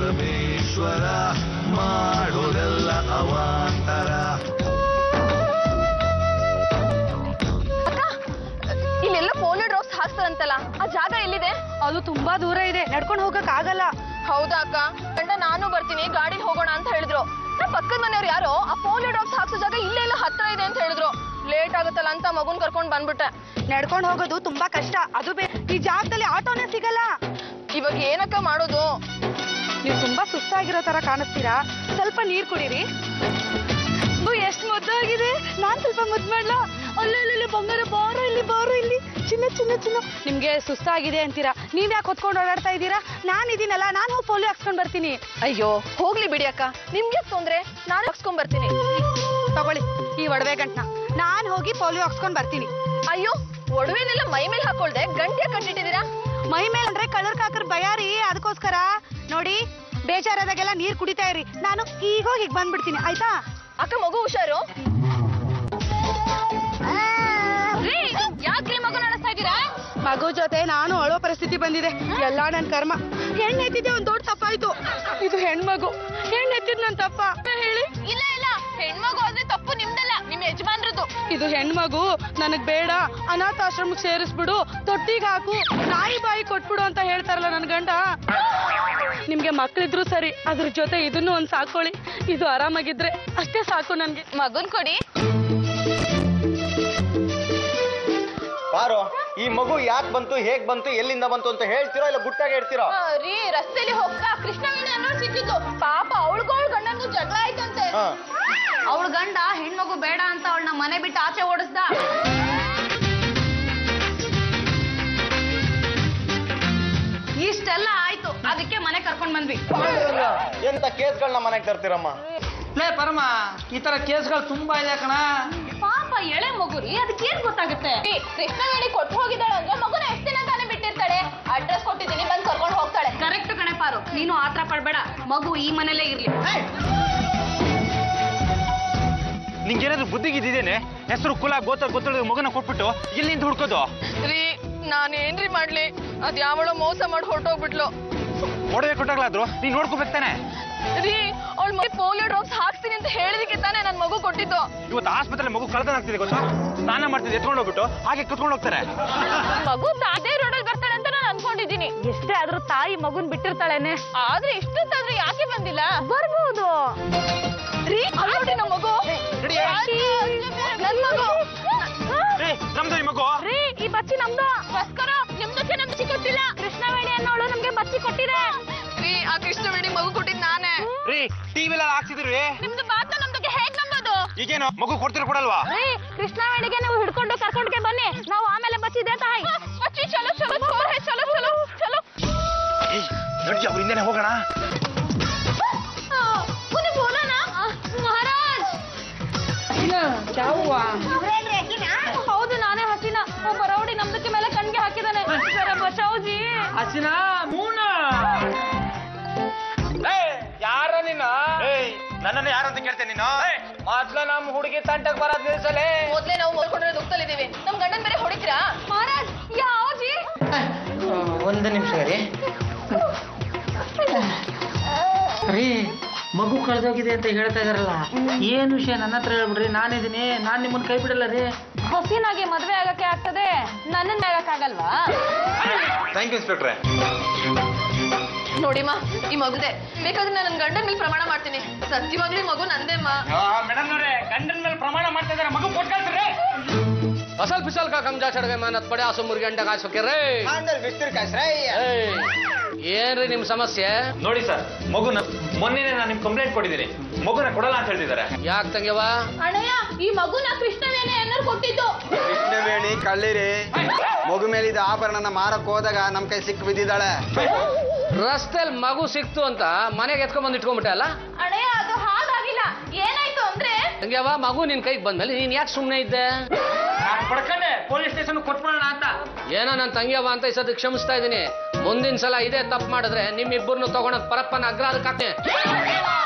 ಪರಮೇಶ್ವರ ಮಾಡೋದೆಲ್ಲ ಅವಾಂತರ ಇಲ್ಲೆಲ್ಲ ಪೋಲಿಯೋ ಡ್ರಾಪ್ಸ್ ಹಾಕ್ತಾರಂತಲ್ಲ ಆ ಜಾಗ ಎಲ್ಲಿದೆ ಅದು ತುಂಬಾ ದೂರ ಇದೆ ನಡ್ಕೊಂಡು ಹೋಗಕ್ ಆಗಲ್ಲ ಹೌದಾ ಅಕ್ಕ ಗಂಡ ನಾನು ಬರ್ತೀನಿ ಗಾಡಿಲಿ ಹೋಗೋಣ ಅಂತ ಹೇಳಿದ್ರು ನಮ್ಮ ಪಕ್ಕದ ಮನೆಯವ್ರು ಯಾರೋ ಆ ಪೋಲಿಯೋ ಡ್ರಾಪ್ಸ್ ಹಾಕ್ಸೋ ಜಾಗ ಇಲ್ಲೇ ಎಲ್ಲ ಹತ್ರ ಇದೆ ಅಂತ ಹೇಳಿದ್ರು ಲೇಟ್ ಆಗುತ್ತಲ್ಲ ಅಂತ ಮಗುನ್ ಕರ್ಕೊಂಡ್ ಬಂದ್ಬಿಟ್ಟೆ ನಡ್ಕೊಂಡು ಹೋಗೋದು ತುಂಬಾ ಕಷ್ಟ ಅದು ಬೇ ಈ ಜಾಗದಲ್ಲಿ ಆಟೋನೇ ಸಿಗಲ್ಲ ಇವಾಗ ಏನಕ್ಕ ಮಾಡೋದು ನೀವು ತುಂಬಾ ಸುಸ್ತಾಗಿರೋ ತರ ಕಾಣಿಸ್ತೀರಾ ಸ್ವಲ್ಪ ನೀರ್ ಕುಡೀರಿ ಓ ಎಷ್ಟು ಮುದ್ದಾಗಿದೆ ನಾನ್ ಸ್ವಲ್ಪ ಮುದ್ದು ಮಾಡ್ಲಾ ಅಲ್ಲಲ್ಲಿ ಬಂಗಾರ ಬಾರೋ ಇಲ್ಲಿ ಬಾರೋ ಇಲ್ಲಿ ಚಿನ್ನ ಚಿನ್ನ ಚಿನ್ನ ನಿಮ್ಗೆ ಸುಸ್ತಾಗಿದೆ ಅಂತೀರಾ ನೀವ್ ಯಾಕೆ ಹೊತ್ಕೊಂಡು ಓಡಾಡ್ತಾ ಇದ್ದೀರಾ ನಾನ್ ಇದೀನಲ್ಲ ನಾನು ಹೋಗಿ ಪೋಲಿಯೋ ಹಾಕ್ಸ್ಕೊಂಡ್ ಬರ್ತೀನಿ ಅಯ್ಯೋ ಹೋಗ್ಲಿ ಬಿಡಿ ಅಕ್ಕ ನಿಮ್ಗೆ ತೊಂದ್ರೆ ನಾನು ಹಾಕ್ಸ್ಕೊಂಡ್ ಬರ್ತೀನಿ ತಗೊಳ್ಳಿ ಈ ಒಡವೆ ಗಂಟ್ನ ನಾನ್ ಹೋಗಿ ಪೋಲಿಯೋ ಹಾಕ್ಸ್ಕೊಂಡ್ ಬರ್ತೀನಿ ಅಯ್ಯೋ ಒಡವೆನೆಲ್ಲ ಮೈ ಮೇಲೆ ಹಾಕೊಳ್ದೆ ಗಂಟೆ ಕಟ್ಟಿಟ್ಟಿದ್ದೀರಾ ಮೈ ಮೇಲೆ ಅಂದ್ರೆ ಕಲರ್ ಕಾಕರ್ ಭಯ ರೀ ಅದಕ್ಕೋಸ್ಕರ ನೋಡಿ ಬೇಜಾರಾದಾಗೆಲ್ಲ ನೀರ್ ಕುಡಿತಾ ಇರಿ ನಾನು ಈಗ ಹೋಗಿ ಈಗ ಬಂದ್ಬಿಡ್ತೀನಿ ಆಯ್ತಾ ಅಕ್ಕ ಮಗು ಹುಷಾರು ಯಾಕ್ರಿ ಮಗು ನಡೆಸ್ತಾ ಇದ್ದೀರಾ ಮಗು ಜೊತೆ ನಾನು ಅಳೋ ಪರಿಸ್ಥಿತಿ ಬಂದಿದೆ ಎಲ್ಲ ನನ್ ಕರ್ಮ ಹೆಣ್ಣು ಎತ್ತಿದ್ದೆ ಒಂದ್ ದೊಡ್ಡ ತಪ್ಪಾಯ್ತು ಇದು ಹೆಣ್ಮಗು ಹೆಣ್ಣು ಎತ್ತಿದ್ ನನ್ ತಪ್ಪ ಹೇಳಿ ಇಲ್ಲ ಇಲ್ಲ ಹೆಣ್ಮಗು ಆದ್ರೆ ತಪ್ಪು ನಿಮ್ದಲ್ಲ ನಿಮ್ ಯಜಮಾನ್ರದ್ದು ಇದು ಹೆಣ್ಮಗು ನನಗ್ ಬೇಡ ಅನಾಥಾಶ್ರಮಕ್ಕೆ ಸೇರಿಸ್ಬಿಡು ತೊಟ್ಟಿಗೆ ಹಾಕು ನಾಯಿ ಬಾಯಿ ಕೊಟ್ಬಿಡು ಅಂತ ಹೇಳ್ತಾರಲ್ಲ ನನ್ ಗಂಡ ನಿಮ್ಗೆ ಮಕ್ಳಿದ್ರು ಸರಿ ಅದ್ರ ಜೊತೆ ಇದನ್ನು ಒಂದ್ ಸಾಕೊಳ್ಳಿ ಇದು ಆರಾಮಾಗಿದ್ರೆ ಅಷ್ಟೇ ಸಾಕು ನನ್ಗೆ ಮಗುನ್ ಕೊಡಿ ಬಾರೋ ಈ ಮಗು ಯಾಕೆ ಬಂತು ಹೇಗ್ ಬಂತು ಎಲ್ಲಿಂದ ಬಂತು ಅಂತ ಹೇಳ್ತೀರೋ ಇಲ್ಲ ಗುಟ್ಟಾಗಿ ಹೇಳ್ತೀರೋ ಆ, ರೀ ರಸ್ತೆಲಿ ಹೋಗ್ತಾ ಕೃಷ್ಣವೇಣಿ ಅನ್ನೋರು ಸಿಕ್ಕಿದ್ದು ಪಾಪ ಅವಳಿಗೂ ಅವಳ ಗಂಡನಿಗೂ ಜಗಳ ಆಯ್ತಂತೆ ಹಾ ಅವಳ ಗಂಡ ಹೆಣ್ಮಗು ಬೇಡ ಅಂತ ಅವಳನ್ನ ಮನೆ ಬಿಟ್ಟು ಆಚೆ ಓಡಿಸ್ದ ಇಷ್ಟೆಲ್ಲ ಆಯ್ತು ಅದಕ್ಕೆ ಮನೆ ಕರ್ಕೊಂಡ್ ಬಂದ್ವಿ ಎಂತ ಕೇಸ್ಗಳನ್ನ ಮನೆಗೆ ತರ್ತೀರಮ್ಮ ಲೇ ಪರಮ ಈ ತರ ಕೇಸ್ಗಳು ತುಂಬಾ ಇದೆ ಕಣ ಪಾಪ ಎಳೆ ಮಗು ರೀ ಅದಕ್ಕೆ ಏನ್ ಗೊತ್ತಾಗುತ್ತೆ ಕೃಷ್ಣವೇಣಿ ಕೊಟ್ಟು ಹೋಗಿದ್ದಾಳೆ ಅಂದ್ರೆ ಮಗುನ ಎಷ್ಟು ದಿನ ತಾನೇ ಬಿಟ್ಟಿರ್ತಾಳೆ ಅಡ್ರೆಸ್ ಕೊಟ್ಟಿದ್ದೀನಿ ಬಂದ್ ಕರ್ಕೊಂಡು ಹೋಗ್ತಾಳೆ ಕರೆಕ್ಟ್ ಕಣೆ ಪಾರು ನೀನು ಆತರ ಪಡ್ಬೇಡ ಮಗು ಈ ಮನೇಲೇ ಇರ್ಲಿ ನಿಂಗೇನಾದ್ರೂ ಬುದ್ಧಿಗಿದ್ದೇನೆ ಹೆಸರು ಕುಲ ಗೋತ್ರ ಗೊತ್ತಿರೋ ಮಗನ ಕೊಟ್ಬಿಟ್ಟು ಇಲ್ಲಿಂದ ಹುಡ್ಕೋದು ರೀ ನಾನೇನ್ರಿ ಮಾಡ್ಲಿ ಅದ್ ಯಾವಳೋ ಮೋಸ ಮಾಡಿ ಹೊರಟೋಗ್ಬಿಟ್ಲು ಒಡವೆ ಕೊಟ್ಟಾಗ್ಲಾದ್ರು ನೀನ್ ನೋಡ್ಕೋಬೇಕು ತಾನೆ ರೀ ಅವಳ ಮೈ ಪೋಲಿಯೋ ಡ್ರಾಪ್ಸ್ ಹಾಕ್ತೀನಿ ಅಂತ ಹೇಳಿದಕ್ಕೆ ತಾನೇ ನನ್ ಮಗು ಕೊಟ್ಟಿದ್ದು ಇವತ್ತು ಆಸ್ಪತ್ರೆ ಮಗು ಕಳ್ತನ ಆಗ್ತಿದೆ ಗೊತ್ತಾ ಸ್ನಾನ ಮಾಡ್ತಿದ್ದೆ ಎತ್ಕೊಂಡು ಹೋಗ್ಬಿಟ್ಟು ಹಾಗೆ ಕುತ್ಕೊಂಡು ಹೋಗ್ತಾರೆ ಮಗು ಅದೇ ರೋಡಲ್ಲಿ ಬರ್ತಾಳೆ ಅಂತ ನಾನು ಅನ್ಕೊಂಡಿದ್ದೀನಿ ಎಷ್ಟೇ ಆದ್ರೂ ತಾಯಿ ಮಗುನ್ ಬಿಟ್ಟಿರ್ತಾಳೇನೆ ಆದ್ರೆ ಇಷ್ಟೊತ್ತಾದ್ರೆ ಯಾಕೆ ಬಂದಿಲ್ಲ ಬರ್ಬೋದು ರೀ ಅಲ್ಲ್ ನೋಡಿ ನಮ್ಮ ಮಗು ನಡಿ. ನನ್ ಮಗು ಏ ನಮ್ದು ಈ ಮಗು ರೀ ಈ ಬಚ್ಚಿ ನಮ್ದು ಭಾಸ್ಕರ ನಿಮ್ದಕ್ಕೆ ನಮ್ಗೆ ಕೊಟ್ಟಿಲ್ಲ ಕೃಷ್ಣವೇಣಿ ಅನ್ನೋಳು ನಮ್ಗೆ ಬಚ್ಚಿ ಕೊಟ್ಟಿದೆ ರೀ ಆ ಕೃಷ್ಣವೇಣಿ ಮಗು ಕೊಟ್ಟಿದ್ ನಾನೇ ರೀ ಟಿವಿಲೆಲ್ಲ ಹಾಕ್ಸಿದ್ರಿ ನಿಮ್ದು ಮಾತನ್ನ ನಮ್ದಕ್ಕೆ ಹೇಗ್ ನಂಬೋದು ಈಗೇನು ಮಗು ಕೊಡ್ತಿರ ಕೊಡಲ್ವಾ ರೀ ಕೃಷ್ಣವೇಣಿಗೆ ನೀವು ಹಿಡ್ಕೊಂಡು ಕರ್ಕೊಂಡ್ಗೆ ಬನ್ನಿ ನಾವು ಆಮೇಲೆ ಬಚ್ಚಿದೆ ತಾಯಿ ಅಚ್ಚಿ ಚಲೋ ಚಲೋ ಚಲೋ ಹೇ, ಚಲೋ ಚಲೋ ಚಲೋ ಏಯ್ ನಡಿ ಅವ್ರ ಹಿಂದೆನೆ ಹೋಗೋಣ ಮುನಿ ಬೋಲೋಣ ಮಹಾರಾಜ್ ಹೌದು ನಾನೇ ಹಸಿನ ಒಬ್ಬ ರೌಡಿ ನಮ್ದಕ್ಕೆ ಮೇಲೆ ಕಣ್ಗೆ ಹಾಕಿದಾನೆ ಜರ ಬಚಾವ್ಜಿ ಹಸಿನ ಮೂನ ಯಾರ ನಿನ್ನ ಏಯ್ ನನ್ನನ್ನು ಯಾರಂತ ಕೇಳ್ತೇನೆ ನೀನು ಮೊದ್ಲ ನಮ್ ಹುಡುಗಿ ತಂಟಕ್ ಬರೋದ್ ನಿಲ್ಸಲೇ ಮೊದ್ಲೇ ನಾವು ಮಲ್ಕೊಂಡ್ರೆ ದುಃಖದಲ್ಲಿದ್ದೀವಿ ನಮ್ ಗಂಡನ್ ಬೇರೆ ಹೊಡಿತೀರಾ ಮಹಾರಾಜ್ ಯಾವ್ಜಿ ಒಂದು ನಿಮಿಷ ರೀ ರೀ ಮಗು ಕಳೆದೋಗಿದೆ ಅಂತ ಹೇಳ್ತಾ ಇದಾರಲ್ಲ ಏನ್ ವಿಷಯ ನನ್ನ ಹತ್ರ ಹೇಳ್ಬಿಡ್ರಿ ನಾನಿದ್ದೀನಿ ನಾನ್ ನಿಮ್ಮನ್ನ ಕೈ ಬಿಡಲ್ಲ ರೀ ಹಸಿನಾಗಿ ಮದ್ವೆ ಆಗಕ್ಕೆ ಆಗ್ತದೆ ನನ್ನನ್ನ ಆಗಕ್ಕಾಗಲ್ವಾ ಥ್ಯಾಂಕ್ ಯು ಇನ್ಸ್ಪೆಕ್ಟ್ರೆ ನೋಡಿಮ್ಮ ಈ ಮಗುದೆ ಬೇಕಾದ್ರೆ ನಾನು ನನ್ನ ಗಂಡನ ಮೇಲೆ ಪ್ರಮಾಣ ಮಾಡ್ತೀನಿ ಸತ್ಯವಾಗ್ಲೂ ಈ ಮಗು ನಂದೇಮ್ಮ ಮೇಡಮ್ ನೋಡ್ರಿ ಗಂಡನ ಮೇಲೆ ಪ್ರಮಾಣ ಮಾಡ್ತಾ ಇದಾರೆ ಮಗು ಕೊಟ್ಕಳ್ಸ್ರಿ असल फिसल का कमजा चढ़ गए मेहनत पड़े आसो मुर्गी अंडा ಕಾಸು रे ಏಯ್, ಏನ್ರಿ ನಿಮ್ ಸಮಸ್ಯೆ ನೋಡಿ ಸರ್ ಮಗುನ ಮೊನ್ನೆನೆ ನಾನು ನಿಮ್ ಕಂಪ್ಲೇಂಟ್ ಕೊಟ್ಟಿದ್ದೀನಿ ಮಗುನ ಕೊಡಲ್ಲ ಅಂತ ಹೇಳ್ತಿದ್ದಾರೆ ಯಾಕೆ ತಂಗ್ಯವ ಅಣ್ಣಯ್ಯ ಈ ಮಗುನ ಕೃಷ್ಣವೇಣಿ ಅನ್ನೋರು ಕೊಟ್ಟಿದ್ದು ಕೃಷ್ಣವೇಣಿ ಕಳ್ಳಿರಿ ಮಗು ಮೇಲಿದ್ದ ಆಭರಣನ ಮಾರಕ್ ಹೋದಾಗ ನಮ್ ಕೈ ಸಿಕ್ ಬಿದ್ದಿದ್ದಾಳೆ ರಸ್ತೆಲ್ ಮಗು ಸಿಕ್ತು ಅಂತ ಮನೆಗೆ ಎತ್ಕೊಂಡ್ ಬಂದು ಇಟ್ಕೊಂಡ್ಬಿಟ್ಟೆ ಅಲ್ಲ ಅಣ್ಣಯ್ಯ ಅದು ಹಾಗಾಗಿಲ್ಲ ಏನಾಯ್ತು ಅಂದ್ರೆ ತಂಗ್ಯವ ಮಗು ನಿನ್ ಕೈಗೆ ಬಂದ್ಮೇಲೆ ನೀನ್ ಯಾಕೆ ಸುಮ್ನೆ ಇದ್ದೆ ನಾನ್ ಪಡ್ಕೊಂಡೆ ಪೊಲೀಸ್ ಸ್ಟೇಷನ್ ಕೊಟ್ಬಿಡೋಣ ಅಂತ ಏನೋ ನನ್ನ ತಂಗ್ಯವ ಅಂತ ಈ ಸತಿ ಕ್ಷಮಿಸ್ತಾ ಇದೀನಿ ಮುಂದಿನ ಸಲ ಇದೇ ತಪ್ಪು ಮಾಡಿದ್ರೆ ನಿಮ್ಮಿಬ್ಬರನ್ನು ತಗೊಂಡೋಗ್ ಪರಪ್ಪನ ಅಗ್ರಹಕ್ಕೆ ಹಾಕ್ತೀನಿ